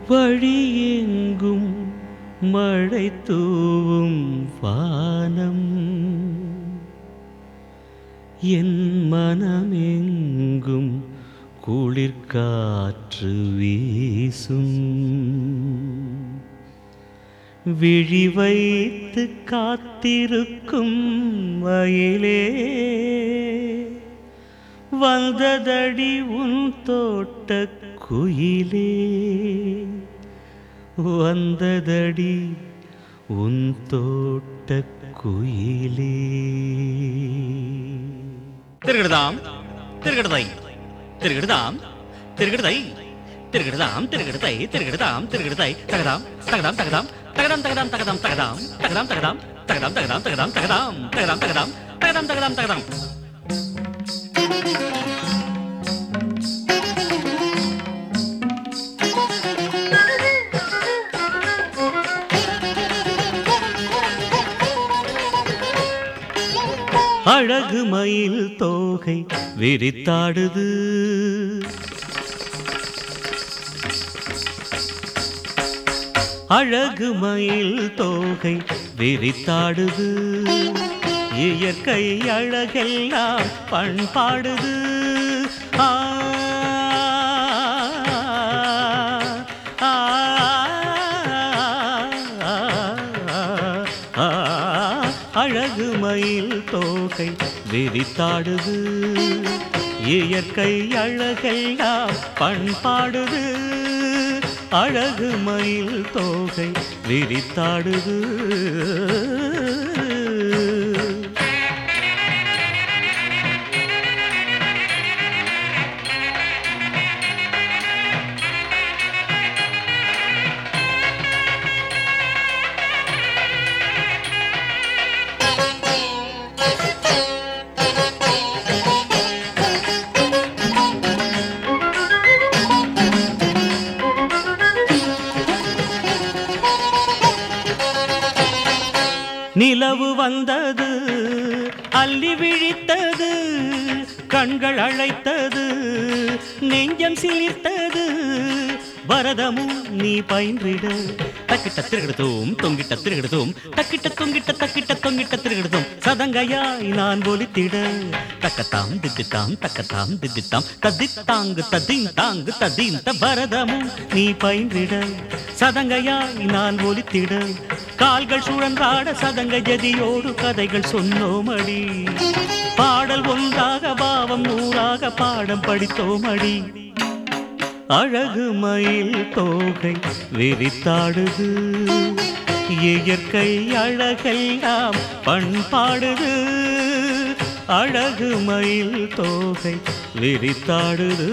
வழியெங்கும் மழை தூவும் வானம் என் மனமெங்கும் குளிர்காற்று வீசும் விழி வைத்து காத்திருக்கும் மயிலே வந்ததடி உன் தோட்ட குயிலே வந்ததடி உன் தோட்ட குயிலே திருகிடுதாம் திருகிடுதை திருகிடுதாம் திருகிடுதை திருகிடுதாம் திருகிடுதை திருகிடுதாம் திருகிடுதை தகதாம் தகதாம் தகதாம் தகதாம் தகதாம் தகதாம் தகதாம் தகதாம் தகதாம் தகதாம் தகதாம் தகதாம் தகதாம் தகதாம் தகதாம் தகதாம் தகதாம் தகதாம் அழகு மயில் தோகை விரித்தாடுது அழகு மயில் தோகை விரித்தாடுது இயற்கை அழகெல்லாம் பண்பாடுது ஆ ஆ, ஆ, அழகு மயில் தோகை விரித்தாடுது இயற்கை அழகெல்லாம் பண்பாடுது அழகு மயில் தோகை விரித்தாடுது நிலவு வந்தது அள்ளி விழித்தது கண்கள் அழைத்தது நெஞ்சம் சிலிர்த்தது வரதமும் நீ பயின்றிட தக்கிட்ட திருகிடுதோம் தொங்கிட்ட திருகிடுதோம் தக்கிட்ட தொங்கிட்ட தக்கிட்ட தொங்கிட்ட திருகிடுதோம் சதங்கையாய் நான் ஒலித்திட தக்கத்தாம் தித்தித்தாம் தக்கத்தாம் தித்தித்தாம் தத்தித்தாங்கு தத்தீம் தாங்கு தத்தீம் த பரதமும் நீ பயின்றிட சதங்கையாய் நான் ஒலித்திட கால்கள் சுழன்றாட சதங்க ஜதியோடு கதைகள் சொன்னோமடி பாடல் ஒன்றாக பாவம் நூறாக பாடம் படித்தோமடி அழகு மயில் தோகை விரித்தாடுது இயற்கை அழகெல்லாம் பண்பாடுது அழகு மயில் தோகை விரித்தாடுது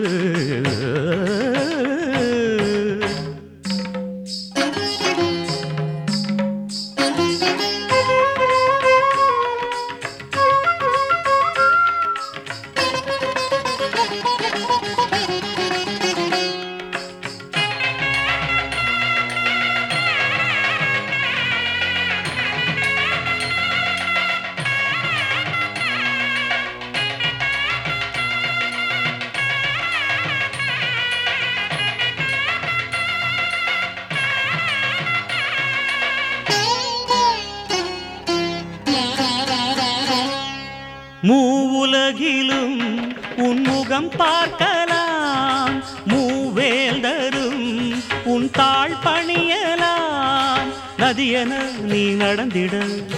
மூவுலகிலும் உன்முகம் பார்க்கலாம் மூவேந்தரும் உன் தாழ் பணியலாம் நதியென நீ நடந்திட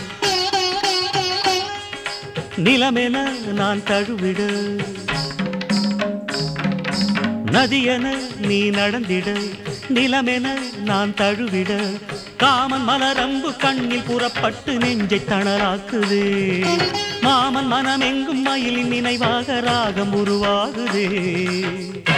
நிலமென நான் தழுவிட நதியென நீ நடந்திட நிலமென நான் தழுவிட காமன் மலரம்பு கண்ணில் புறப்பட்டு நெஞ்சை தணலாக்குதே மாமன் மனமெங்கும் மயிலின் நினைவாக ராகம் உருவாகுதே